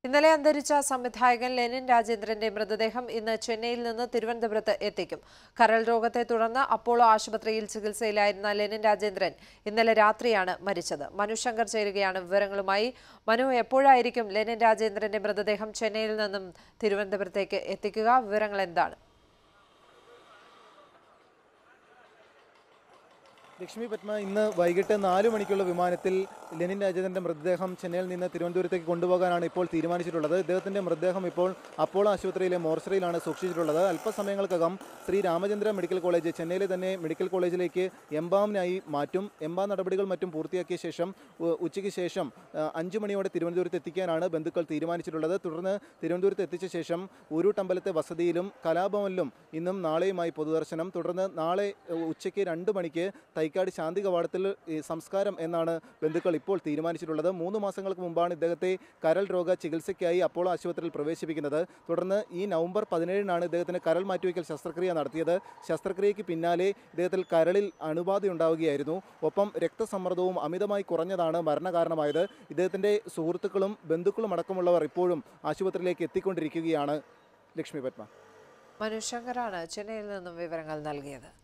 ഇന്നലെ അന്തരിച്ച സംവിധായകൻ ലെനിൻ രാജേന്ദ്രന്റെ മൃതദേഹം ഇന്ന് ചെന്നൈയിൽ നിന്ന് തിരുവനന്തപുരത്ത് എത്തിക്കും കരൾ രോഗത്തെ തുടർന്ന് അപ്പോളോ ആശുപത്രിയിൽ ചികിത്സയിലായിരുന്ന ലെനിൻ രാജേന്ദ്രൻ ഇന്നലെ രാത്രിയാണ് മരിച്ചത് മനു ശങ്കർ ചേരുകയാണ് വിവരങ്ങളുമായി മനു എപ്പോഴായിരിക്കും ലെനിൻ രാജേന്ദ്രന്റെ മൃതദേഹം ചെന്നൈയിൽ നിന്നും തിരുവനന്തപുരത്തേക്ക് എത്തിക്കുക വിവരങ്ങൾ എന്താണ് ലക്ഷ്മി പത്മ ഇന്ന് വൈകിട്ട് നാല് മണിക്കുള്ള വിമാനത്തിൽ ലെനിൻ രാജേന്ദ്രന്റെ മൃതദേഹം ചെന്നൈയിൽ നിന്ന് തിരുവനന്തപുരത്തേക്ക് കൊണ്ടുപോകാനാണ് ഇപ്പോൾ തീരുമാനിച്ചിട്ടുള്ളത് ഇദ്ദേഹത്തിന്റെ മൃതദേഹം ഇപ്പോൾ അപ്പോളോ ആശുപത്രിയിലെ മോർച്ചറിയിലാണ് സൂക്ഷിച്ചിട്ടുള്ളത് അല്പസമയങ്ങൾക്കകം ശ്രീ രാമചന്ദ്ര മെഡിക്കൽ കോളേജ് ചെന്നൈയിലെ തന്നെ മെഡിക്കൽ കോളേജിലേക്ക് എംബാമിനായി മാറ്റും എംബാം നടപടികൾ മറ്റും പൂർത്തിയാക്കിയ ശേഷം ഉ- ഉച്ചയ്ക്ക് ശേഷം ആ, അഞ്ചു മണിയോടെ തിരുവനന്തപുരത്ത് എത്തിക്കാനാണ് ബന്ധുക്കൾ തീരുമാനിച്ചിട്ടുള്ളത് തുടർന്ന് തിരുവനന്തപുരത്ത് എത്തിച്ച ശേഷം ഊരൂട്ടമ്പലത്തെ വസതിയിലും കലാഭവനിലും ഇന്നും നാളെയുമായി പൊതുദർശനം തുടർന്ന് നാളെ ഉ, ഉച്ചയ്ക്ക് രണ്ട് മണിക്ക് തൈക്കാട് ശാന്തി കവാടത്തിൽ ഈ സംസ്കാരം എന്നാണ് ബന്ധുക്കൾ ഇപ്പോൾ തീരുമാനിച്ചിട്ടുള്ളത് മൂന്ന് മാസങ്ങൾക്ക് മുമ്പാണ് ഇദ്ദേഹത്തെ കരൾ രോഗ ചികിത്സയ്ക്കായി അപ്പോളോ ആശുപത്രിയിൽ പ്രവേശിപ്പിക്കുന്നത് തുടർന്ന് ഈ നവംബർ പതിനേഴിനാണ് ഇദ്ദേഹത്തിന് കരൾ മാറ്റിവയ്ക്കൽ ശസ്ത്രക്രിയ നടത്തിയത് ശസ്ത്രക്രിയയ്ക്ക് പിന്നാലെ ഇദ്ദേഹത്തിൽ കരളിൽ അണുബാധ ഉണ്ടാവുകയായിരുന്നു ഒപ്പം രക്തസമ്മർദ്ദവും അമിതമായി കുറഞ്ഞതാണ് മരണകാരണമായത് ഇദ്ദേഹത്തിൻ്റെ സുഹൃത്തുക്കളും ബന്ധുക്കളും അടക്കമുള്ളവർ ഇപ്പോഴും ആശുപത്രിയിലേക്ക് എത്തിക്കൊണ്ടിരിക്കുകയാണ് ലക്ഷ്മി പത്മ മനു ശങ്കറാണ് ചെന്നൈയിൽ നിന്നും വിവരങ്ങൾ നൽകിയത്